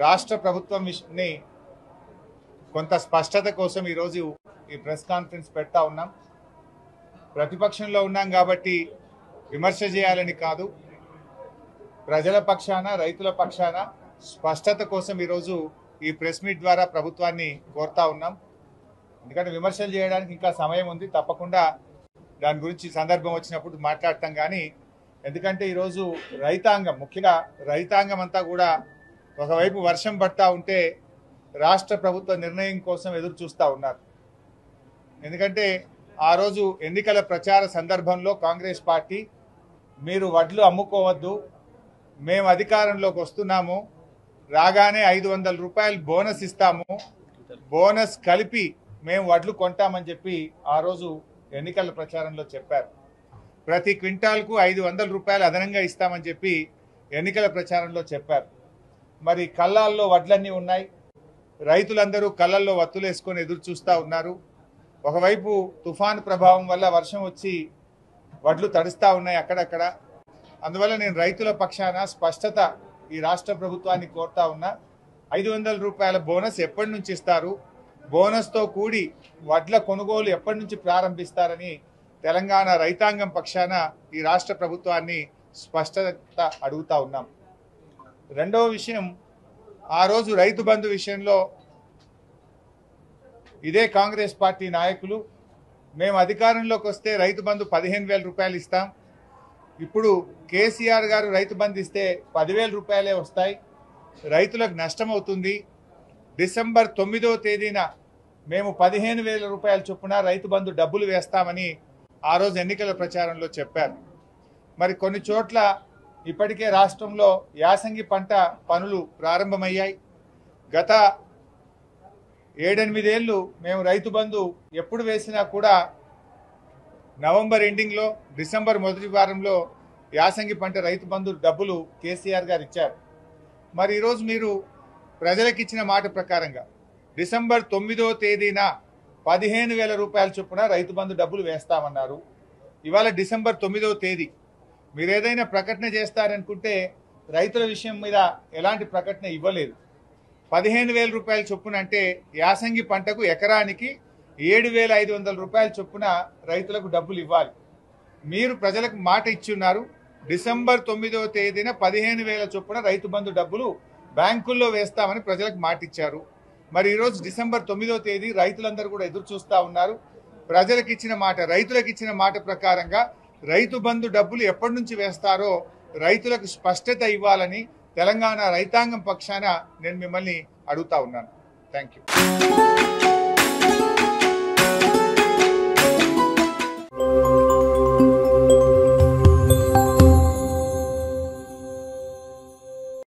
రాష్ట్ర ప్రభుత్వం విష- కొంత స్పష్టత కోసం ఈరోజు ఈ ప్రెస్ కాన్ఫరెన్స్ పెడతా ఉన్నాం ప్రతిపక్షంలో ఉన్నాం కాబట్టి విమర్శ చేయాలని కాదు ప్రజల పక్షాన రైతుల పక్షాన స్పష్టత కోసం ఈరోజు ఈ ప్రెస్ మీట్ ద్వారా ప్రభుత్వాన్ని కోరుతా ఉన్నాం ఎందుకంటే విమర్శలు చేయడానికి ఇంకా సమయం ఉంది తప్పకుండా దాని గురించి సందర్భం వచ్చినప్పుడు మాట్లాడతాం కానీ ఎందుకంటే ఈరోజు రైతాంగం ముఖ్యంగా రైతాంగం అంతా కూడా ఒకవైపు వర్షం పడతా ఉంటే రాష్ట్ర ప్రభుత్వ నిర్ణయం కోసం ఎదురు చూస్తూ ఉన్నారు ఎందుకంటే ఆ రోజు ఎన్నికల ప్రచార సందర్భంలో కాంగ్రెస్ పార్టీ మీరు వడ్లు అమ్ముకోవద్దు మేము అధికారంలోకి వస్తున్నాము రాగానే ఐదు వందల రూపాయలు బోనస్ ఇస్తాము బోనస్ కలిపి మేము వడ్లు కొంటామని చెప్పి ఆ రోజు ఎన్నికల ప్రచారంలో చెప్పారు ప్రతి క్వింటాల్కు ఐదు వందల రూపాయలు అదనంగా ఇస్తామని చెప్పి ఎన్నికల ప్రచారంలో చెప్పారు మరి కళ్ళాల్లో వడ్లన్నీ ఉన్నాయి రైతులందరూ కళ్ళల్లో వత్తులు వేసుకొని ఎదురు చూస్తూ ఉన్నారు ఒకవైపు తుఫాన్ ప్రభావం వల్ల వర్షం వచ్చి వడ్లు తడుస్తూ ఉన్నాయి అక్కడక్కడ అందువల్ల నేను రైతుల పక్షాన స్పష్టత ఈ రాష్ట్ర ప్రభుత్వాన్ని కోరుతా ఉన్నా ఐదు వందల రూపాయల బోనస్ ఎప్పటి నుంచి ఇస్తారు బోనస్తో కూడి వడ్ల కొనుగోలు ఎప్పటి నుంచి ప్రారంభిస్తారని తెలంగాణ రైతాంగం పక్షాన ఈ రాష్ట్ర ప్రభుత్వాన్ని స్పష్టత అడుగుతా ఉన్నాం రెండవ విషయం ఆ రోజు రైతు బంధు విషయంలో ఇదే కాంగ్రెస్ పార్టీ నాయకులు మేము అధికారంలోకి వస్తే రైతు బంధు పదిహేను వేల రూపాయలు ఇస్తాం ఇప్పుడు కేసీఆర్ గారు రైతు బంధు ఇస్తే పదివేల రూపాయలే వస్తాయి రైతులకు నష్టం అవుతుంది డిసెంబర్ తొమ్మిదో తేదీన మేము పదిహేను వేల రూపాయల చొప్పున రైతు బంధు డబ్బులు వేస్తామని ఆ రోజు ఎన్నికల ప్రచారంలో చెప్పారు మరి కొన్ని చోట్ల ఇప్పటికే రాష్ట్రంలో యాసంగి పంట పనులు ప్రారంభమయ్యాయి గత ఏడెనిమిదేళ్ళు మేము రైతు బంధు ఎప్పుడు వేసినా కూడా నవంబర్ ఎండింగ్లో డిసెంబర్ మొదటి వారంలో యాసంగి పంట రైతు బంధు డబ్బులు కేసీఆర్ గారు ఇచ్చారు మరి ఈరోజు మీరు ప్రజలకు ఇచ్చిన మాట ప్రకారంగా డిసెంబర్ తొమ్మిదో తేదీన పదిహేను వేల రూపాయల చొప్పున రైతు బంధు డబ్బులు వేస్తామన్నారు ఇవాళ డిసెంబర్ తొమ్మిదో తేదీ మీరు ఏదైనా ప్రకటన చేస్తారనుకుంటే రైతుల విషయం మీద ఎలాంటి ప్రకటన ఇవ్వలేదు పదిహేను వేల రూపాయల చొప్పున అంటే యాసంగి పంటకు ఎకరానికి ఏడు వేల ఐదు వందల రూపాయల చొప్పున రైతులకు డబ్బులు ఇవ్వాలి మీరు ప్రజలకు మాట ఇచ్చున్నారు డిసెంబర్ తొమ్మిదవ తేదీన పదిహేను వేల చొప్పున రైతు బంధు డబ్బులు బ్యాంకుల్లో వేస్తామని ప్రజలకు మాట ఇచ్చారు మరి ఈరోజు డిసెంబర్ తొమ్మిదవ తేదీ రైతులందరూ కూడా ఎదురు చూస్తూ ఉన్నారు ప్రజలకు ఇచ్చిన మాట రైతులకు ఇచ్చిన మాట ప్రకారంగా రైతు బంధు డబ్బులు ఎప్పటి నుంచి వేస్తారో రైతులకు స్పష్టత ఇవ్వాలని తెలంగాణ రైతాంగం పక్షాన నేను మిమ్మల్ని అడుగుతా ఉన్నాను థ్యాంక్ యూ